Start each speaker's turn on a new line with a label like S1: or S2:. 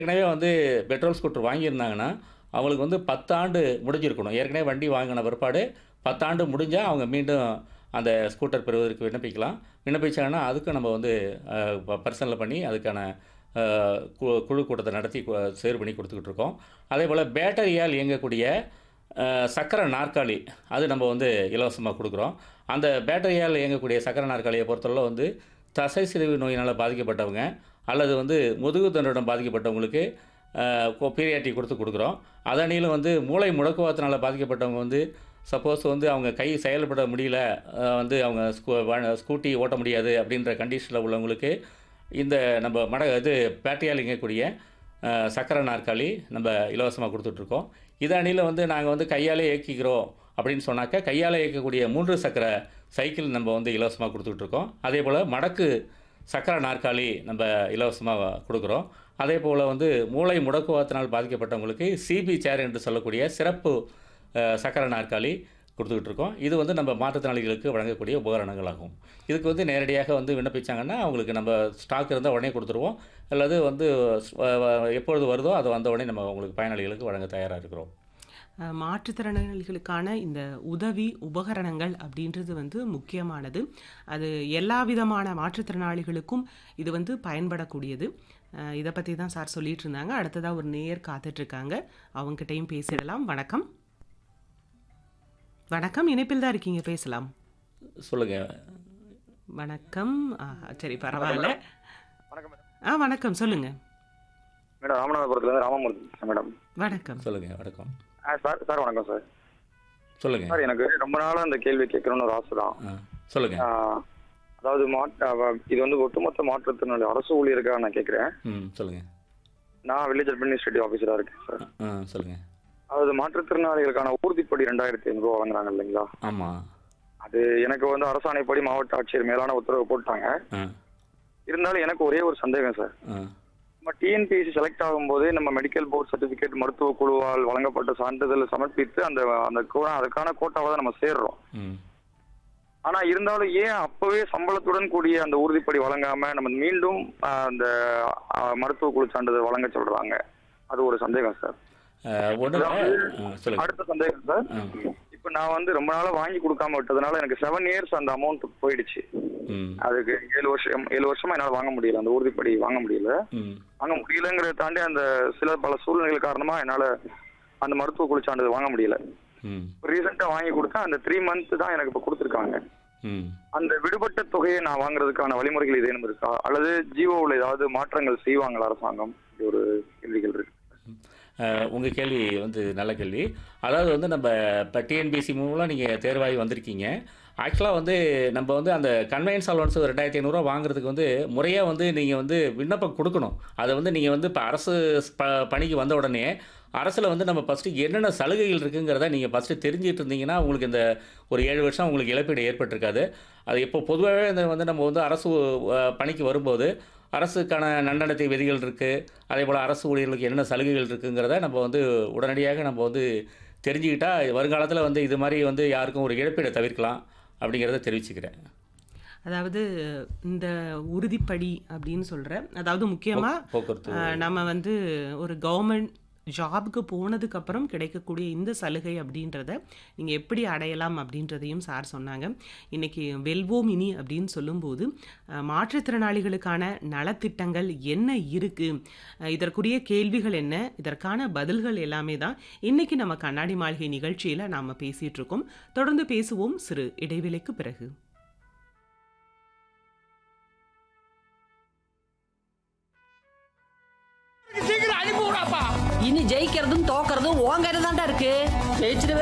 S1: ஏற்கனவே வந்து petrol scooter வாங்கியிருந்தாங்கன்னா, அவங்களுக்கு வந்து 10 ஆண்டு முடிஞ்சிருக்கணும். ஏற்கனவே வண்டி வாங்கின பிற்பாடு 10 ஆண்டு முடிஞ்சா அவங்க மீண்டும் அந்த ஸ்கூட்டர் பெறுவதற்கு விண்ணப்பிக்கலாம். விண்ணப்பிச்சாங்கன்னா, அதுக்கும் நம்ம வந்து அ ப பரிசீலனை பண்ணி அதுக்கான அ கு குழு கூட்டத்த நடத்தி கு தேர்வு பண்ணி குடுத்துக்கிட்டு இருக்கோம். அதேபோல பேட்டரியால் இயங்கக்கூடிய அ சக்கர நாற்காலி, அது நம்ம வந்து இலவசமா குடுக்குறோம். அந்த பேட்டரியால் இயங்கக்கூடிய சக்கர நாற்காலிய பொறுத்தளவுல வந்து தசை சிதைவு நோயினால பாதிக்கப்பட்டவங்க, அல்லது வந்து முதுகு தண்டுவடம் பாதிக்கப்பட்டவங்களுக்கு அ கொ பீரியாட்ரிக் குடுத்து குடுக்குறோம். அதனிலும் வந்து மூளை முடக்குவாதத்தினால பாதிக்கப்பட்டவங்க வந்து சப்போஸ் வந்து அவங்க கை செயல்பட முடியல, அ வந்து அவங்க ஸ்கூ வ ஸ்கூட்டி ஓட்ட முடியாது அப்படின்ற கண்டிஷன்ல உள்ளவங்களுக்கு, இந்த நம்ம மட இது பேட்டரியால் இயங்கக்கூடிய அ சக்கர நாற்காலி நம்ம இலவசமா குடுத்துட்ருக்கோம். இது அணியில வந்து நாங்க வந்து கையாலே இயக்கிக்கிறோம் அப்படின்னு சொன்னாக்கா, கையால இயக்கக்கூடிய 3 சக்கர சைக்கிள் நம்ம வந்து இலவசமா குடுத்துக்கிட்டு இருக்கோம். அதேபோல மடக்கு சக்கர நாற்காலி நம்ப இலவசமா குடுக்குறோம். அதேபோல வந்து மூளை முடக்குவாதத்தினால் பாதிக்கப்பட்டவங்களுக்கு சிபி சேர் என்று சொல்லக்கூடிய சிறப்பு அ சக்கர நாற்காலி குடுத்துக்கிட்டு இருக்கோம். இது வந்து நம்ம மாற்றுத்திறனாளிகளுக்கு வழங்கக்கூடிய உபகரணங்கள் ஆகும். இதுக்கு வந்து நேரடியாக வந்து விண்ணப்பிச்சாங்கன்னா, அவங்களுக்கு நம்ம ஸ்டாக் இருந்தா உடனே குடுத்துருவோம். அல்லது வந்து ஸ் வ வ எப்பொழுது வருதோ அது வந்த உடனே நம்ம அவங்களுக்கு பயனாளிகளுக்கு வழங்க தயாரா இருக்கிறோம்.
S2: அ மாற்றுத்திறனாளிகளுக்கான இந்த உதவி உபகரணங்கள் அப்படின்றது வந்து முக்கியமானது. அது எல்லா விதமான மாற்றுத்திறனாளிகளுக்கும் இது வந்து பயன்படக்கூடியது. அ இத பத்தி தான் சார் சொல்லிட்டு இருந்தாங்க. அடுத்ததா ஒரு நேயர் காத்துட்ருக்காங்க. அவங்ககிட்டயும் பேசிடலாம். வணக்கம். வணக்கம். இணைப்பில் தான் இருக்கீங்க. பேசலாம்.
S1: சொல்லுங்க.
S2: வணக்கம். ஆ சரி பரவால்ல.
S3: வணக்கம் மேடம்.
S2: ஆ வணக்கம். சொல்லுங்க.
S3: மேடம் ராமநாதபுரத்துலேருந்து ராமமூர்த்தி பேசுறேன் மேடம்.
S2: வணக்கம்.
S1: சொல்லுங்க. வணக்கம்.
S3: ஆ சார் சார் வணக்கம் சார்.
S1: சொல்லுங்க.
S3: சார் எனக்கு ரொம்ப நாளா இந்த கேள்வி கேட்கணும்னு ஒரு ஆசை தான்.
S1: ஆ சொல்லுங்க.
S3: ஆ, அதாவது மாட் அவ இது வந்து ஒட்டுமொத்த மாற்றுத்திறனாளி அரசு ஊழியருக்காக நான் கேட்குறேன்.
S1: ம். சொல்லுங்க.
S3: நான் வில்லேஜ் அட்மினிஸ்ட்ரேட்டிவ் ஆஃபீஸராக இருக்கேன் சார்.
S1: ஆ சொல்லுங்க.
S3: அதாவது மாற்றுத்திறனாளிகளுக்கான ஊர்திப்படி ரெண்டாயிரத்தி ஐநூறுரூவா வழங்குறாங்க இல்லைங்களா?
S1: ஆமா.
S3: அது எனக்கு வந்து அரசாணைப்படி மாவட்ட ஆட்சியர் மேலான உத்தரவு போட்டாங்க.
S1: ஆ.
S3: இருந்தாலும் எனக்கு ஒரே ஒரு சந்தேகம் சார்.
S1: ஆ.
S3: நம்ம டிஎன்பிஎஸ்சி செலக்ட் ஆகும்போதே நம்ம மெடிக்கல் போர்ட் சர்டிஃபிகேட் மருத்துவ குழுவால் வழங்கப்பட்ட சான்றிதழ் சமர்ப்பித்து அந்த அந்த கோ அதுக்கான கோட்டாவை தான் நம்ம சேர்றோம்.
S1: ம்.
S3: ஆனா இருந்தாலும் ஏன் அப்பவே சம்பளத்துடன் கூடிய அந்த உறுதிப்படி வழங்காம நம்ம மீண்டும் ஆ, அந்த ஆ, மருத்துவ குழு சான்றிதழ் வழங்க சொல்றாங்க அது ஒரு சந்தேகம் சார்
S1: அ ஒண்ணுல ஆ சொல்லுங்க.
S3: அடுத்த சந்தேகம் சார்
S1: ஆ.
S3: இப்ப நான் வந்து ரொம்ப நாளா வாங்கி கொடுக்காம விட்டதுனால எனக்கு செவன் இயர்ஸ் அந்த அமௌண்ட் போயிடுச்சு
S1: ம்.
S3: அதுக்கு ஏழு வருஷம் ஏழு வருஷமா என்னால வாங்க முடியல அந்த உறுதிப்படி வாங்க முடியல
S1: ம்.
S3: வாங்க முடியலங்கிறத தாண்டி அந்த சில பல சூழ்நிலைகள் காரணமா என்னால அந்த மருத்துவ குழு சான்றிதழ் வாங்க முடியல
S1: ம்.
S3: ரீசெண்டா வாங்கி கொடுத்தேன் அந்த த்ரீ மந்த் தான் எனக்கு இப்ப கொடுத்துருக்காங்க
S1: ம்.
S3: அந்த விடுபட்ட தொகையை நான் வாங்குறதுக்கான வழிமுறைகள் ஏதேனும் இருக்கா அல்லது ஜியோவில் ஏதாவது மாற்றங்கள் செய்வாங்களா அரசாங்கம் இது ஒரு கேள்விகள் இருக்கு
S1: அ உங்க கேள்வி வந்து நல்ல கேள்வி. அதாவது வந்து நம்ம இப்ப டிஎன்பிஎஸ்சி மூலம் நீங்க தேர்வாகி வந்திருக்கீங்க. ஆக்சுவலா வந்து நம்ம வந்து அந்த கன்வெயன்ஸ் அலவன்ஸ் ஒரு ரூ. 2500 வாங்குறதுக்கு வந்து முறையா வந்து நீங்க வந்து விண்ணப்பம் குடுக்கணும். அத வந்து நீங்க வந்து இப்ப அரசு ஸ் ப பணிக்கு வந்த உடனே, அரசுல வந்து நம்ம ஃபர்ஸ்ட்டு என்னென்ன சலுகைகள் இருக்குங்கிறத நீங்க ஃபர்ஸ்ட்டு தெரிஞ்சுட்டு இருந்தீங்கன்னா, உங்களுக்கு இந்த ஒரு 7 வருஷம் உங்களுக்கு இழப்பீடு ஏற்பட்டிருக்காது. அது இப்போ பொதுவாவே இந்த வந்து நம்ம வந்து அரசு அ பணிக்கு வரும்போது, அரசுக்கான நன்னடத்தை விதிகள் இருக்கு. அதேபோல அரசு ஊழியர்களுக்கு என்னென்ன சலுகைகள் இருக்குங்கிறத நம்ம வந்து உடனடியாக நம்ம வந்து தெரிஞ்சுக்கிட்டா, வருங்காலத்தில வந்து இது மாரி வந்து யாருக்கும் ஒரு இழப்பீட தவிர்க்கலாம். அப்படிங்கிறத தெரிவிச்சுக்கிறேன்.
S2: அதாவது இந்த உறுதிப்படி அப்படின்னு சொல்றேன். அதாவது முக்கியமா
S1: போக் போக்குவரத்து
S2: அ நம்ம வந்து ஒரு கவர்மெண்ட் ஜாப்க்கு போனதுக்கு அப்புறம் கிடைக்கக்கூடிய இந்த சலுகை அப்படின்றத நீங்க எப்படி அடையலாம் அப்படின்றதையும் சார் சொன்னாங்க. இன்னைக்கு வெல்வோம் இனி அப்படின்னு சொல்லும்போது, அ மாற்றுத்திறனாளிகளுக்கான நலத்திட்டங்கள் என்ன இருக்கு? அ இதற்குரிய கேள்விகள் என்ன? இதற்கான பதில்கள் எல்லாமே தான் இன்னைக்கு நம்ம கண்ணாடி மாளிகை நிகழ்ச்சியில நாம பேசிட்டு இருக்கோம். தொடர்ந்து பேசுவோம் சிறு இடைவேளைக்கு பிறகு.
S4: இனி ஜெயிக்கிறதும் தோக்கறதும் உன் கையில தான்டா இருக்கு ஜெயிச்சிடுவே